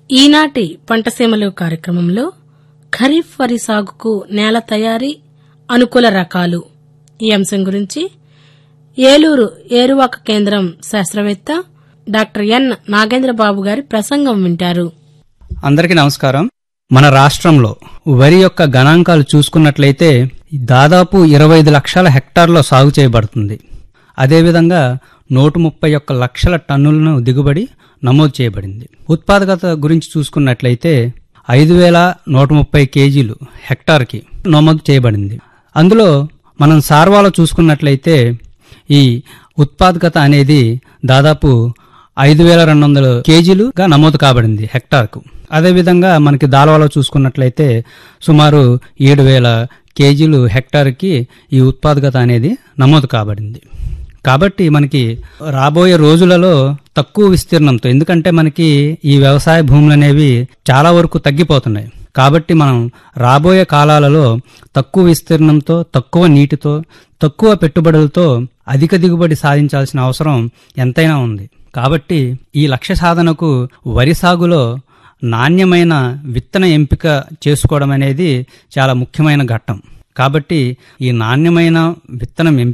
ఈనాటి పంటసీమలు కార్యక్రమంలో ఖరీఫ్ వరి సాగుకు నేల తయారీ అనుకూల రకాలు ఈ అంశం గురించి ఏలూరు ఏరువాక కేంద్రం శాస్త్రవేత్త డాక్టర్ ఎన్ నాగేంద్రబాబు గారి ప్రసంగం వింటారు అందరికీ నమస్కారం మన రాష్ట్రంలో వరి యొక్క గణాంకాలు చూసుకున్నట్లయితే దాదాపు ఇరవై ఐదు లక్షల హెక్టార్లో సాగు చేయబడుతుంది అదేవిధంగా నూట ముప్పై ఒక్క లక్షల టన్నులను దిగుబడి నమోదు చేయబడింది ఉత్పాదకత గురించి చూసుకున్నట్లయితే ఐదు వేల నూట ముప్పై కేజీలు హెక్టార్కి నమోదు చేయబడింది అందులో మనం సార్వాలో చూసుకున్నట్లయితే ఈ ఉత్పాదకత అనేది దాదాపు ఐదు వేల రెండు వందల కేజీలుగా నమోదు కాబడింది హెక్టార్కు అదేవిధంగా మనకి దాల్వాలో చూసుకున్నట్లయితే సుమారు ఏడు వేల కేజీలు హెక్టార్కి ఈ ఉత్పాదకత అనేది నమోదు కాబడింది కాబట్టి మనకి రాబోయే రోజులలో తక్కువ విస్తీర్ణంతో ఎందుకంటే మనకి ఈ వ్యవసాయ భూములు అనేవి చాలా వరకు తగ్గిపోతున్నాయి కాబట్టి మనం రాబోయే కాలాలలో తక్కువ విస్తీర్ణంతో తక్కువ నీటితో తక్కువ పెట్టుబడులతో అధిక దిగుబడి సాధించాల్సిన అవసరం ఎంతైనా ఉంది కాబట్టి ఈ లక్ష్య సాధనకు వరి సాగులో నాణ్యమైన విత్తన ఎంపిక చేసుకోవడం అనేది చాలా ముఖ్యమైన ఘట్టం కాబట్టి ఈ నాణ్యమైన విత్తనం ఎంపిక